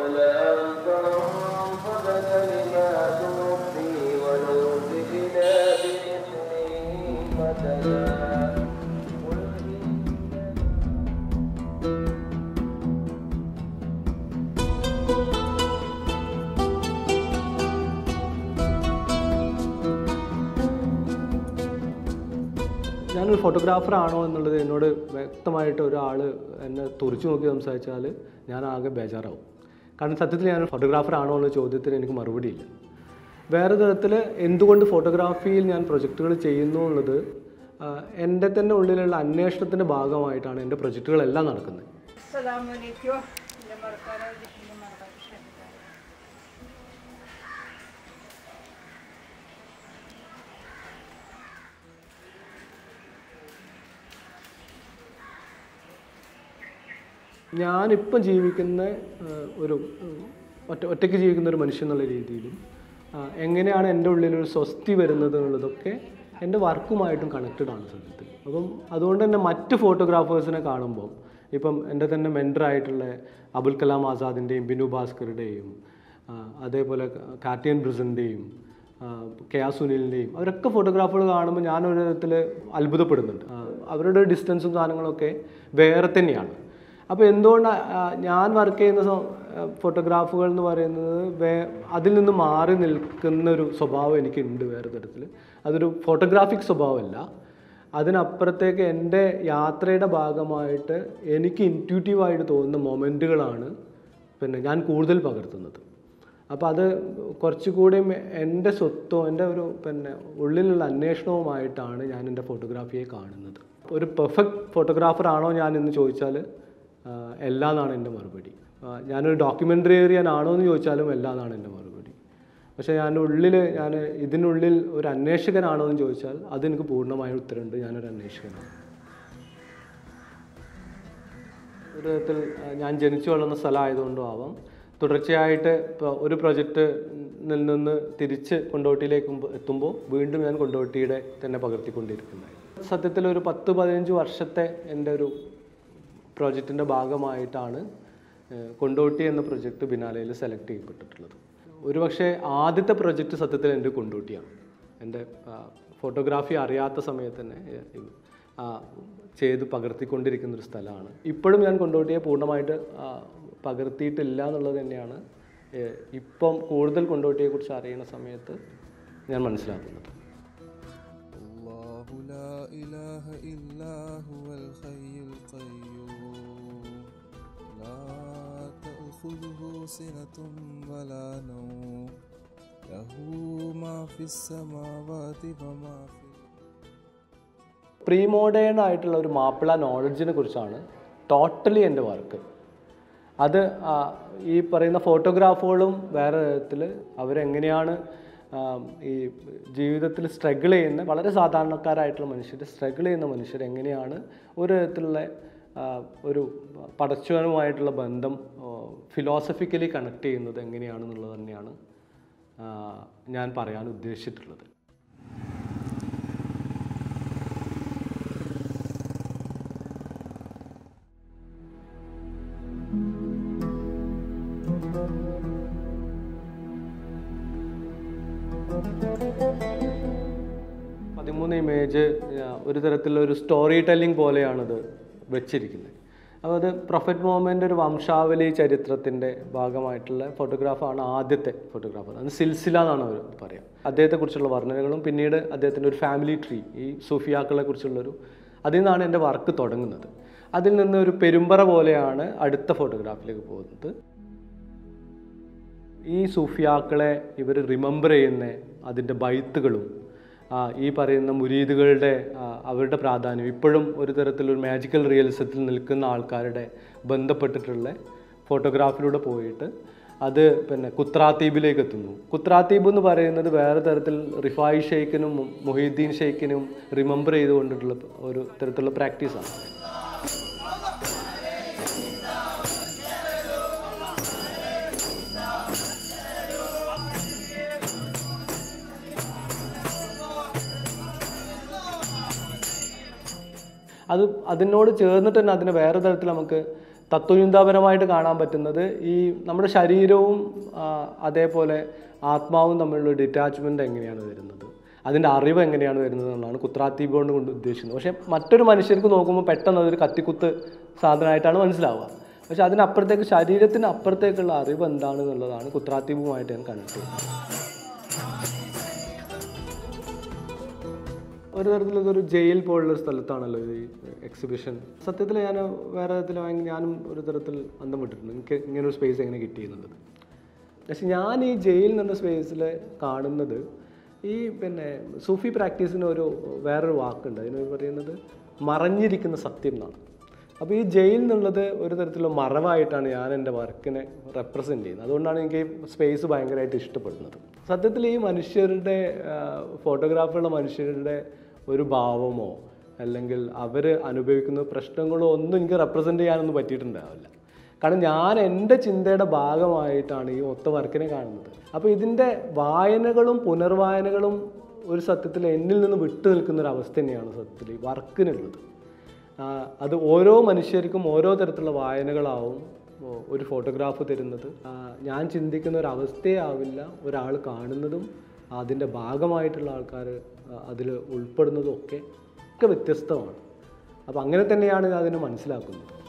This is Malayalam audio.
ولا أنفعت كلمات ربي ولو جئنا بمثله مددا قل إن ഞാനൊരു ഫോട്ടോഗ്രാഫർ ആണോ എന്നുള്ളത് എന്നോട് വ്യക്തമായിട്ട് ഒരാൾ എന്നെ തുറച്ചു നോക്കി സംസാരിച്ചാൽ ഞാൻ ആകെ ബേജാറാവും കാരണം സത്യത്തിൽ ഞാൻ ഫോട്ടോഗ്രാഫർ ആണോ എന്ന ചോദ്യത്തിന് എനിക്ക് മറുപടിയില്ല വേറെ തരത്തിൽ എന്തുകൊണ്ട് ഫോട്ടോഗ്രാഫിയിൽ ഞാൻ പ്രൊജക്റ്റുകൾ ചെയ്യുന്നു എന്നുള്ളത് ആ, എൻ്റെ തന്നെ ഉള്ളിലുള്ള അന്വേഷണത്തിൻ്റെ ഭാഗമായിട്ടാണ് എൻ്റെ പ്രൊജക്റ്റുകളെല്ലാം നടക്കുന്നത് السلام عليكم اللي مرقى اللي مرقى الشهداء ഞാനിപ്പം ജീവിക്കുന്ന ആ, ഒരു ഉം, ഒറ്റ ഒറ്റയ്ക്ക് ജീവിക്കുന്ന ഒരു മനുഷ്യൻ എന്നുള്ള രീതിയിലും ആ, എങ്ങനെയാണ് എൻ്റെ ഉള്ളിലൊരു സ്വസ്തി വരുന്നത് എന്നുള്ളതൊക്കെ എൻ്റെ വർക്കുമായിട്ടും കണക്റ്റഡ് ആണ് സത്യത്തിൽ അപ്പം അതുകൊണ്ട് തന്നെ മറ്റ് ഫോട്ടോഗ്രാഫേഴ്സിനെ കാണുമ്പോൾ ഇപ്പം എൻ്റെ തന്നെ മെൻറ്ററായിട്ടുള്ള അബുൽ കലാം ആസാദിൻ്റെയും ബിനു ഭാസ്കറുടെയും ആ, അതേപോലെ കാർട്ടിയൻ ബ്രിസൻ്റെയും കെ ആ സുനിലിൻ്റെയും അവരൊക്കെ ഫോട്ടോഗ്രാഫുകൾ കാണുമ്പോൾ ഞാൻ ഒരു വിധത്തിൽ അത്ഭുതപ്പെടുന്നുണ്ട് ആ, അവരുടെ ഡിസ്റ്റൻസും സാധനങ്ങളൊക്കെ വേറെ തന്നെയാണ് അപ്പോൾ എന്തുകൊണ്ട് ഞാൻ വർക്ക് ചെയ്യുന്ന സോ- ആ, ഫോട്ടോഗ്രാഫുകൾ എന്ന് പറയുന്നത് വേ അതിൽ നിന്ന് മാറി നിൽക്കുന്ന ഒരു സ്വഭാവം എനിക്കുണ്ട് വേറെ തരത്തിൽ അതൊരു ഫോട്ടോഗ്രാഫിക് സ്വഭാവമല്ല അതിനപ്പുറത്തേക്ക് എൻ്റെ യാത്രയുടെ ഭാഗമായിട്ട് എനിക്ക് ഇൻറ്റ്യൂട്ടീവായിട്ട് തോന്നുന്ന മൊമെൻറ്റുകളാണ് പിന്നെ ഞാൻ കൂടുതൽ പകർത്തുന്നത് അപ്പോൾ അത് കുറച്ചുകൂടിയും എൻ്റെ സ്വത്തോ എൻ്റെ ഒരു പിന്നെ ഉള്ളിലുള്ള അന്വേഷണവുമായിട്ടാണ് ഞാൻ എൻ്റെ ഫോട്ടോഗ്രാഫിയെ കാണുന്നത് ഒരു പെർഫെക്റ്റ് ഫോട്ടോഗ്രാഫർ ആണോ ഞാൻ എന്ന് ചോദിച്ചാൽ എല്ലാ എന്നാണ് എൻ്റെ മറുപടി ആ, ഞാനൊരു ഡോക്യുമെൻ്ററിയൻ ആണോ എന്ന് ചോദിച്ചാലും എല്ലാ എന്നാണ് എൻ്റെ മറുപടി പക്ഷേ ഞാൻ ഉള്ളിൽ ഞാൻ ഇതിനുള്ളിൽ ഒരു അന്വേഷകനാണോ എന്ന് ചോദിച്ചാൽ അതെനിക്ക് പൂർണ്ണമായ ഉത്തരമുണ്ട് ഞാനൊരു അന്വേഷകനാണ് ഒരു വിധത്തിൽ ആ, ഞാൻ ജനിച്ചു വളർന്ന സ്ഥലമായതുകൊണ്ടും ആവാം തുടർച്ചയായിട്ട് ഇപ്പോൾ ഒരു പ്രൊജക്റ്റിൽ നിന്ന് തിരിച്ച് കൊണ്ടോട്ടിയിലേക്ക് മുമ്പ് എത്തുമ്പോൾ വീണ്ടും ഞാൻ കൊണ്ടോട്ടിയുടെ തന്നെ പകർത്തിക്കൊണ്ടിരിക്കുന്നതായി സത്യത്തിൽ ഒരു പത്ത് പതിനഞ്ച് വർഷത്തെ എൻ്റെ ഒരു പ്രോജക്റ്റിൻ്റെ ഭാഗമായിട്ടാണ് ഏഹ്, കൊണ്ടോട്ടി എന്ന പ്രൊജക്റ്റ് ബിനാലയിൽ സെലക്ട് ചെയ്യപ്പെട്ടിട്ടുള്ളത് ഒരുപക്ഷെ ആദ്യത്തെ പ്രൊജക്റ്റ് സത്യത്തിൽ എൻ്റെ കൊണ്ടോട്ടിയാണ് എൻ്റെ ഫോട്ടോഗ്രാഫി അറിയാത്ത സമയത്ത് തന്നെ ഏഹ്, ആ, ചെയ്ത് പകർത്തിക്കൊണ്ടിരിക്കുന്ന ഒരു സ്ഥലമാണ് ഇപ്പോഴും ഞാൻ കൊണ്ടോട്ടിയെ പൂർണ്ണമായിട്ട് ആ, പകർത്തിയിട്ടില്ല എന്നുള്ളത് തന്നെയാണ് ഏഹ്, ഇപ്പം കൂടുതൽ കൊണ്ടോട്ടിയെക്കുറിച്ച് അറിയുന്ന സമയത്ത് ഞാൻ മനസ്സിലാക്കുന്നത് الله لا إله إلا هو الحي القيوم لا تأخذه سنة ولا نوم له ما في السماوات وما في പ്രീ മോഡേൺ ആയിട്ടുള്ള ഒരു മാപ്പിള നോളജിനെ കുറിച്ചാണ് ടോട്ടലി എൻ്റെ വർക്ക് അത് ആ, ഈ പറയുന്ന ഫോട്ടോഗ്രാഫുകളും വേറെ തരത്തിൽ അവരെങ്ങനെയാണ് ആ, ഈ ജീവിതത്തിൽ സ്ട്രഗിൾ ചെയ്യുന്ന വളരെ സാധാരണക്കാരായിട്ടുള്ള മനുഷ്യർ സ്ട്രഗിൾ ചെയ്യുന്ന മനുഷ്യർ എങ്ങനെയാണ് ഒരു തരത്തിലുള്ള ആ, ഒരു പടച്ചവനുമായിട്ടുള്ള ബന്ധം ഫിലോസഫിക്കലി കണക്ട് ചെയ്യുന്നത് എങ്ങനെയാണെന്നുള്ളത് തന്നെയാണ് ആ, ഞാൻ പറയാൻ ഉദ്ദേശിച്ചിട്ടുള്ളത് പതിമൂന്ന് ഇമേജ് ഒരു തരത്തിലുള്ള ഒരു സ്റ്റോറി ടെല്ലിംഗ് പോലെയാണത് വെച്ചിരിക്കുന്നത് അപ്പോൾ അത് പ്രൊഫറ്റ് മോഹമ്മൻ്റെ ഒരു വംശാവലി ചരിത്രത്തിൻ്റെ ഭാഗമായിട്ടുള്ള ഫോട്ടോഗ്രാഫാണ് ആദ്യത്തെ ഫോട്ടോഗ്രാഫർ അത് സിൽസില എന്നാണ് അവർ പറയുക അദ്ദേഹത്തെക്കുറിച്ചുള്ള വർണ്ണനകളും പിന്നീട് അദ്ദേഹത്തിൻ്റെ ഒരു ഫാമിലി ട്രീ ഈ സൂഫിയാക്കളെ കുറിച്ചുള്ളൊരു അതിൽ നിന്നാണ് എൻ്റെ വർക്ക് തുടങ്ങുന്നത് അതിൽ നിന്ന് ഒരു പെരുമ്പറ പോലെയാണ് അടുത്ത ഫോട്ടോഗ്രാഫിലേക്ക് പോകുന്നത് ഈ സൂഫിയാക്കളെ ഇവർ റിമെമ്പർ ചെയ്യുന്ന അതിൻ്റെ ബൈത്തുകളും ആ, ഈ പറയുന്ന മുരീദുകളുടെ ആ, അവരുടെ പ്രാധാന്യം ഇപ്പോഴും ഒരു തരത്തിലൊരു മാജിക്കൽ റിയലിസത്തിൽ നിൽക്കുന്ന ആൾക്കാരുടെ ബന്ധപ്പെട്ടിട്ടുള്ള ഫോട്ടോഗ്രാഫിലൂടെ പോയിട്ട് അത് പിന്നെ കുത്രാത്തീബിലേക്ക് എത്തുന്നു കുത്രാത്തീബ് എന്ന് പറയുന്നത് വേറെ തരത്തിൽ റിഫായി ഷെയ്ഖിനും മൊഹീദ്ദീൻ ഷെയ്ഖിനും റിമെമ്പർ ചെയ്തുകൊണ്ടിട്ടുള്ള ഒരു തരത്തിലുള്ള പ്രാക്ടീസാണ് അത് അതിനോട് ചേർന്നിട്ട് തന്നെ അതിനെ വേറെ തരത്തിൽ നമുക്ക് തത്വചിന്താപരമായിട്ട് കാണാൻ പറ്റുന്നത് ഈ നമ്മുടെ ശരീരവും ആ, അതേപോലെ ആത്മാവും തമ്മിലുള്ള ഡിറ്റാച്ച്മെൻ്റ് എങ്ങനെയാണ് വരുന്നത് അതിൻ്റെ അറിവ് എങ്ങനെയാണ് വരുന്നത് എന്നുള്ളതാണ് കുത്രാത്തീപ് കൊണ്ട് കൊണ്ട് ഉദ്ദേശിക്കുന്നത് പക്ഷേ മറ്റൊരു മനുഷ്യർക്ക് നോക്കുമ്പോൾ പെട്ടെന്ന് അതൊരു കത്തിക്കുത്ത് സാധനമായിട്ടാണ് മനസ്സിലാവുക പക്ഷെ അതിനപ്പുറത്തേക്ക് ശരീരത്തിന് അപ്പുറത്തേക്കുള്ള അറിവ് എന്താണ് എന്നുള്ളതാണ് കുത്രാത്തീപുമായിട്ട് ഞാൻ കണ്ടിട്ടുള്ളത് ഒരു തരത്തിൽ ഇതൊരു ജയിൽ പോലുള്ള ഒരു സ്ഥലത്താണല്ലോ ഈ എക്സിബിഷൻ സത്യത്തിൽ ഞാൻ വേറെ തരത്തിൽ ഞാനും ഒരു തരത്തിൽ അന്തം വിട്ടിട്ടുണ്ട് എനിക്ക് ഇങ്ങനെ ഒരു സ്പേസ് എങ്ങനെ കിട്ടിയെന്നുള്ളത് പക്ഷെ ഞാൻ ഈ ജയിൽ എന്ന സ്പേസിൽ കാണുന്നത് ഈ പിന്നെ സൂഫി പ്രാക്ടീസിന് ഒരു വേറൊരു വാക്കുണ്ട് അതിന് പറയുന്നത് മറഞ്ഞിരിക്കുന്ന സത്യം എന്നാണ് അപ്പോൾ ഈ ജയിൽ എന്നുള്ളത് ഒരു തരത്തിലുള്ള മറവായിട്ടാണ് ഞാൻ എൻ്റെ വർക്കിനെ റെപ്രസെൻ്റ് ചെയ്യുന്നത് അതുകൊണ്ടാണ് എനിക്ക് ഈ സ്പേസ് ഭയങ്കരമായിട്ട് ഇഷ്ടപ്പെടുന്നത് സത്യത്തിൽ ഈ മനുഷ്യരുടെ ഫോട്ടോഗ്രാഫുള്ള മനുഷ്യരുടെ ഒരു ഭാവമോ അല്ലെങ്കിൽ അവർ അനുഭവിക്കുന്ന പ്രശ്നങ്ങളോ ഒന്നും എനിക്ക് റെപ്രസെൻ്റ് ചെയ്യാനൊന്നും പറ്റിയിട്ടുണ്ടാവില്ല കാരണം ഞാൻ എൻ്റെ ചിന്തയുടെ ഭാഗമായിട്ടാണ് ഈ ഒത്ത വർക്കിനെ കാണുന്നത് അപ്പോൾ ഇതിൻ്റെ വായനകളും പുനർവായനകളും ഒരു സത്യത്തിൽ എന്നിൽ നിന്ന് വിട്ടു നിൽക്കുന്ന ഒരു അവസ്ഥ തന്നെയാണ് സത്യത്തിൽ ഈ വർക്കിനുള്ളത് ആ, അത് ഓരോ മനുഷ്യർക്കും ഓരോ തരത്തിലുള്ള വായനകളാവും ഓ- ഒരു ഫോട്ടോഗ്രാഫ് തരുന്നത് ആ, ഞാൻ ചിന്തിക്കുന്ന ഒരു അവസ്ഥയെ ആവില്ല ഒരാൾ കാണുന്നതും അതിൻ്റെ ഭാഗമായിട്ടുള്ള ആൾക്കാർ അതിൽ ഉൾപ്പെടുന്നതും ഒക്കെ ഒക്കെ വ്യത്യസ്തമാണ് അപ്പോൾ അങ്ങനെ തന്നെയാണ് ഞാൻ അതിനെ മനസ്സിലാക്കുന്നത്